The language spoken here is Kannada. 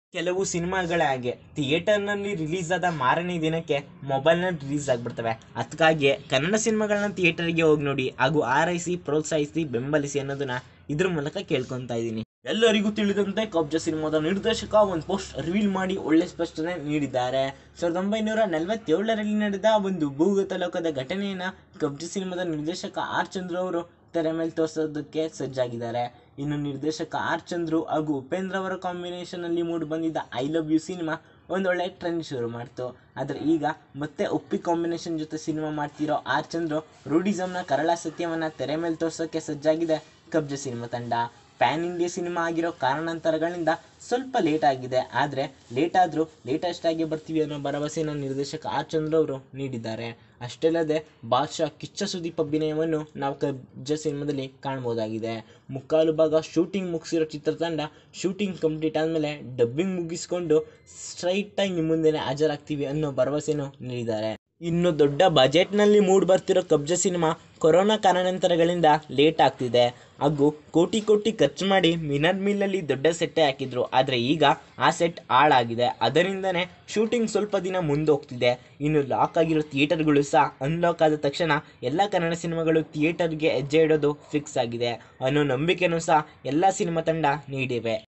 ಕೆಲವು ಸಿನಿಮಾಗಳ ಹಾಗೆ ಥಿಯೇಟರ್ನಲ್ಲಿ ರಿಲೀಸ್ ಆದ ಮಾರನೇ ದಿನಕ್ಕೆ ಮೊಬೈಲ್ನಲ್ಲಿ ರಿಲೀಸ್ ಆಗಿಬಿಡ್ತವೆ ಅದಕ್ಕಾಗಿ ಕನ್ನಡ ಸಿನಿಮಾಗಳನ್ನ ಥಿಯೇಟರ್ಗೆ ಹೋಗಿ ನೋಡಿ ಹಾಗೂ ಆರೈಸಿ ಪ್ರೋತ್ಸಾಹಿಸಿ ಬೆಂಬಲಿಸಿ ಅನ್ನೋದನ್ನ ಇದ್ರ ಮೂಲಕ ಕೇಳ್ಕೊತಾ ಇದ್ದೀನಿ ಎಲ್ಲರಿಗೂ ತಿಳಿದಂತೆ ಕಬ್ಜ ಸಿನಿಮಾದ ನಿರ್ದೇಶಕ ಒಂದು ಪೋಸ್ಟ್ ರಿವೀಲ್ ಮಾಡಿ ಒಳ್ಳೆ ಸ್ಪಷ್ಟನೆ ನೀಡಿದ್ದಾರೆ ಸಾವಿರದ ಒಂಬೈನೂರ ನಲವತ್ತೇಳರಲ್ಲಿ ನಡೆದ ಒಂದು ಭೂಗತ ಲೋಕದ ಘಟನೆಯನ್ನ ಕಬ್ಜ ಸಿನಿಮಾದ ನಿರ್ದೇಶಕ ಆರ್ ಚಂದ್ರು ಅವರು ತೆರೆ ಮೇಲೆ ತೋರಿಸೋದಕ್ಕೆ ಸಜ್ಜಾಗಿದ್ದಾರೆ ಇನ್ನು ನಿರ್ದೇಶಕ ಆರ್ ಚಂದ್ರು ಹಾಗೂ ಉಪೇಂದ್ರ ಅವರ ಕಾಂಬಿನೇಷನ್ ಅಲ್ಲಿ ಮೂಡಿ ಬಂದಿದ್ದ ಐ ಲವ್ ಯು ಸಿನಿಮಾ ಒಂದೊಳ್ಳೆ ಟ್ರೆಂಡ್ ಶುರು ಮಾಡ್ತು ಆದರೆ ಈಗ ಮತ್ತೆ ಉಪ್ಪಿ ಕಾಂಬಿನೇಷನ್ ಜೊತೆ ಸಿನಿಮಾ ಮಾಡ್ತಿರೋ ಆರ್ ಚಂದ್ರು ರೂಢಿಸಮ್ನ ಕರಳ ಸತ್ಯವನ್ನ ತೆರೆ ಮೇಲೆ ತೋರ್ಸೋಕೆ ಸಜ್ಜಾಗಿದೆ ಕಬ್ಜ ಸಿನಿಮಾ ತಂಡ ಪ್ಯಾನ್ ಇಂಡಿಯಾ ಸಿನಿಮಾ ಆಗಿರೋ ಕಾರಣಾಂತರಗಳಿಂದ ಸ್ವಲ್ಪ ಲೇಟ್ ಆಗಿದೆ ಆದರೆ ಲೇಟ್ ಆದರೂ ಲೇಟೆಸ್ಟ್ ಆಗಿ ಬರ್ತೀವಿ ಅನ್ನೋ ಭರವಸೆನ ನಿರ್ದೇಶಕ ಆರ್ ಚಂದ್ರ ಅವರು ನೀಡಿದ್ದಾರೆ ಅಷ್ಟೇ ಅಲ್ಲದೆ ಬಾದ್ಶಾ ಕಿಚ್ಚ ಸುದೀಪ್ ಅಭಿನಯವನ್ನು ನಾವು ಕಬ್ಜ ಸಿನಿಮಾದಲ್ಲಿ ಕಾಣ್ಬೋದಾಗಿದೆ ಮುಕ್ಕಾಲು ಭಾಗ ಶೂಟಿಂಗ್ ಮುಗಿಸಿರೋ ಚಿತ್ರತಂಡ ಶೂಟಿಂಗ್ ಕಂಪ್ಲೀಟ್ ಆದಮೇಲೆ ಡಬ್ಬಿಂಗ್ ಮುಗಿಸ್ಕೊಂಡು ಸ್ಟ್ರೈಟಾಗಿ ನಿಮ್ಮ ಮುಂದೆನೇ ಹಾಜರಾಗ್ತೀವಿ ಅನ್ನೋ ಭರವಸೆನೂ ನೀಡಿದ್ದಾರೆ ಇನ್ನು ದೊಡ್ಡ ಬಜೆಟ್ನಲ್ಲಿ ಮೂಡ್ ಬರ್ತಿರೋ ಕಬ್ಜ ಸಿನಿಮಾ ಕೊರೋನಾ ಕಾರಣಾಂತರಗಳಿಂದ ಲೇಟ್ ಆಗ್ತಿದೆ ಹಾಗೂ ಕೋಟಿ ಕೋಟಿ ಖರ್ಚು ಮಾಡಿ ಮಿನರ್ ಮಿಲ್ಲಲ್ಲಿ ದೊಡ್ಡ ಸೆಟ್ಟೆ ಹಾಕಿದ್ರು ಆದರೆ ಈಗ ಆ ಸೆಟ್ ಹಾಳಾಗಿದೆ ಅದರಿಂದನೇ ಶೂಟಿಂಗ್ ಸ್ವಲ್ಪ ದಿನ ಮುಂದೋಗ್ತಿದೆ ಇನ್ನು ಲಾಕ್ ಆಗಿರೋ ಥಿಯೇಟರ್ಗಳು ಸಹ ಅನ್ಲಾಕ್ ಆದ ತಕ್ಷಣ ಎಲ್ಲ ಕನ್ನಡ ಸಿನಿಮಾಗಳು ಥಿಯೇಟರ್ಗೆ ಹೆಜ್ಜೆ ಇಡೋದು ಫಿಕ್ಸ್ ಆಗಿದೆ ಅನ್ನೋ ನಂಬಿಕೆನೂ ಸಹ ಎಲ್ಲ ಸಿನಿಮಾ ತಂಡ ನೀಡಿವೆ